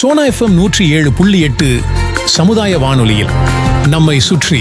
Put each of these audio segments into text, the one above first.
Sona FM நூற்றி ஏழு புள்ளி எட்டு சமுதாய வானொலியில் நம்மை சுற்றி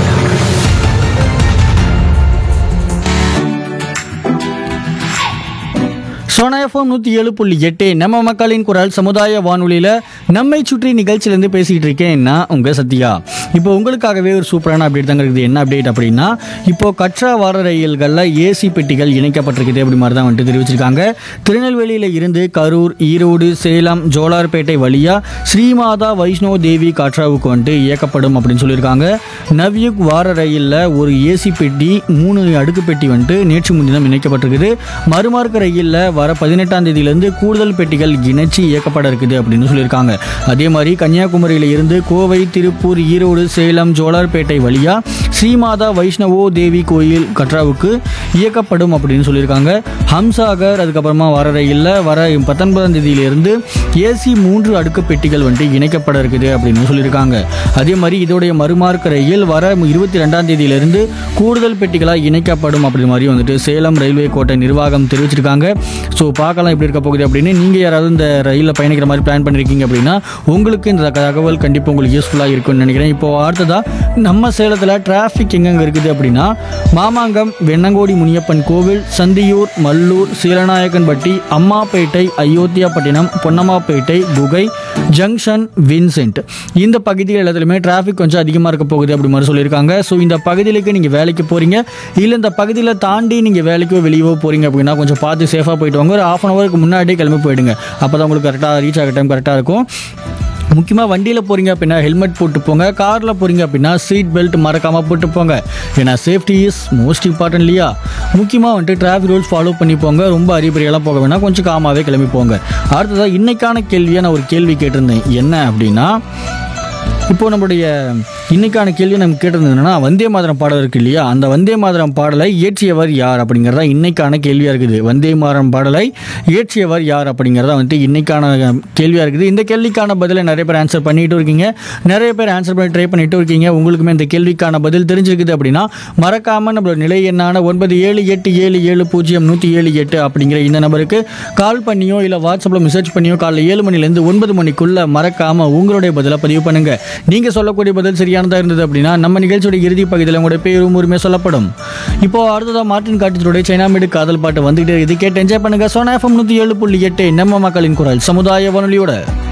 சோனா எஃப்எம் நூற்றி ஏழு புள்ளி எட்டு நம்ம மக்களின் குரல் சமுதாய வானொலியில் நம்மை சுற்றி நிகழ்ச்சியிலேருந்து பேசிக்கிட்டு இருக்கேன் நான் உங்கள் சத்யா இப்போ உங்களுக்காகவே ஒரு சூப்பரான அப்டேட் தாங்க இருக்குது என்ன அப்டேட் அப்படின்னா இப்போ கட்ரா வார ரயில்களில் ஏசி பெட்டிகள் இணைக்கப்பட்டிருக்குது அப்படி மாதிரி தான் வந்துட்டு தெரிவிச்சிருக்காங்க திருநெல்வேலியில் இருந்து கரூர் ஈரோடு சேலம் ஜோலார்பேட்டை வழியாக ஸ்ரீமாதா வைஷ்ணோ தேவி கட்ராவுக்கு வந்துட்டு இயக்கப்படும் அப்படின்னு சொல்லியிருக்காங்க நவ்யுக் வார ரயிலில் ஒரு ஏசி பெட்டி மூணு அடுக்கு பெட்டி வந்துட்டு நேற்று முன்தினம் இணைக்கப்பட்டிருக்குது மறுமார்க்க ரயிலில் வர பதினெட்டாம் தேதியிலேருந்து கூடுதல் பெட்டிகள் இணைச்சி இயக்கப்பட இருக்குது அப்படின்னு சொல்லியிருக்காங்க அதே மாதிரி கன்னியாகுமரியில் இருந்து கோவை திருப்பூர் ஈரோடு சேலம் ஜோலார்பேட்டை வழியா ஸ்ரீமாதா வைஷ்ணவோ தேவி கோயில் கட்ராவுக்கு இயக்கப்படும் அப்படின்னு சொல்லியிருக்காங்க ஹம்சாகர் அதுக்கப்புறமா வர ரயிலில் வர பத்தொன்பதாம் தேதியிலிருந்து ஏசி மூன்று அடுக்கு பெட்டிகள் வந்துட்டு இணைக்கப்பட இருக்குது அப்படின்னு சொல்லியிருக்காங்க அதே மாதிரி இதோடைய மறுமார்க்க ரயில் வர இருபத்தி ரெண்டாம் தேதியிலிருந்து கூடுதல் பெட்டிகளாக இணைக்கப்படும் அப்படி மாதிரி வந்துட்டு சேலம் ரயில்வே கோட்டை நிர்வாகம் தெரிவிச்சிருக்காங்க ஸோ பார்க்கலாம் எப்படி இருக்க போகுது அப்படின்னு நீங்கள் யாராவது இந்த ரயிலில் பயணிக்கிற மாதிரி பிளான் பண்ணியிருக்கீங்க அப்படின்னா உங்களுக்கு இந்த தகவல் கண்டிப்பாக உங்களுக்கு யூஸ்ஃபுல்லாக இருக்கும்னு நினைக்கிறேன் இப்போ அடுத்ததாக நம்ம சேலத்தில் டிராஃபிக் எங்கெங்கே இருக்குது அப்படின்னா மாமாங்கம் வெண்ணங்கோடி முனியப்பன் கோவில் சந்தியூர் மல்லூர் சீலநாயக்கன்பட்டி அம்மாப்பேட்டை அயோத்தியாப்பட்டினம் பொன்னம்மாப்பேட்டை குகை ஜங்ஷன் வின்சென்ட் இந்த பகுதிகள் எல்லாத்துலையுமே டிராஃபிக் கொஞ்சம் அதிகமாக இருக்க போகுது அப்படி மாதிரி சொல்லியிருக்காங்க ஸோ இந்த பகுதிகளுக்கு நீங்கள் வேலைக்கு போகிறீங்க இல்லை இந்த பகுதியில் தாண்டி நீங்கள் வேலைக்கோ வெளியவோ போகிறீங்க அப்படின்னா கொஞ்சம் பார்த்து சேஃபாக போயிட்டு வாங்க ஒரு ஆஃப் அன் ஹவருக்கு முன்னாடியே கிளம்பி போயிடுங்க அப்போ தான் உங்களுக்கு கரெக்டாக ரீச் ஆகிற டைம் கரெக்டாக இருக்கும் முக்கியமாக வண்டியில் போகிறீங்க அப்படின்னா ஹெல்மெட் போட்டு போங்க காரில் போகிறீங்க அப்படின்னா சீட் பெல்ட் மறக்காமல் போட்டு போங்க ஏன்னா சேஃப்டி இஸ் மோஸ்ட் இம்பார்ட்டன்ட் இல்லையா முக்கியமாக வந்துட்டு டிராஃபிக் ரூல்ஸ் ஃபாலோ பண்ணி போங்க ரொம்ப அறிபறியெல்லாம் போக வேணாம் கொஞ்சம் காமாவே கிளம்பி போங்க அடுத்ததாக இன்னைக்கான கேள்வியை நான் ஒரு கேள்வி கேட்டிருந்தேன் என்ன அப்படின்னா இப்போ நம்மளுடைய இன்னைக்கான கேள்வி நம்ம கேட்டிருந்ததுன்னா வந்தே மாதரம் பாடல் இருக்கு இல்லையா அந்த வந்தே மாதரம் பாடலை இயற்றியவர் யார் அப்படிங்கிறதா இன்னைக்கான கேள்வியாக இருக்குது வந்தே மாதரம் பாடலை இயற்றியவர் யார் அப்படிங்கிறதா வந்துட்டு இன்னைக்கான கேள்வியாக இருக்குது இந்த கேள்விக்கான பதிலை நிறைய பேர் ஆன்சர் பண்ணிட்டு இருக்கீங்க நிறைய பேர் ஆன்சர் பண்ணி ட்ரை பண்ணிட்டு இருக்கீங்க உங்களுக்குமே இந்த கேள்விக்கான பதில் தெரிஞ்சிருக்குது அப்படின்னா மறக்காம நம்மளோட நிலை எண்ணான ஒன்பது ஏழு எட்டு ஏழு ஏழு பூஜ்ஜியம் நூற்றி ஏழு எட்டு அப்படிங்கிற இந்த நம்பருக்கு கால் பண்ணியோ இல்லை வாட்ஸ்அப்பில் மெசேஜ் பண்ணியோ காலைல ஏழு மணிலேருந்து ஒன்பது மணிக்குள்ள மறக்காம உங்களுடைய பதிலை பதிவு பண்ணுங்க நீங்க சொல்லக்கூடிய பதில் சரியானதா இருந்தது அப்படின்னா நம்ம நிகழ்ச்சியோட இறுதி பகுதியில் உங்களுடைய பேரும் உரிமை சொல்லப்படும் இப்போ அடுத்ததா மார்டின் காட்டினுடைய சைனாமேடு காதல் பாட்டு வந்துகிட்டே இது கேட்டு என்ஜாய் பண்ணுங்க சோனா எஃப்எம் நூற்றி ஏழு புள்ளி எட்டு நம்ம மக்களின் குரல் சமுதாய வானொலியோட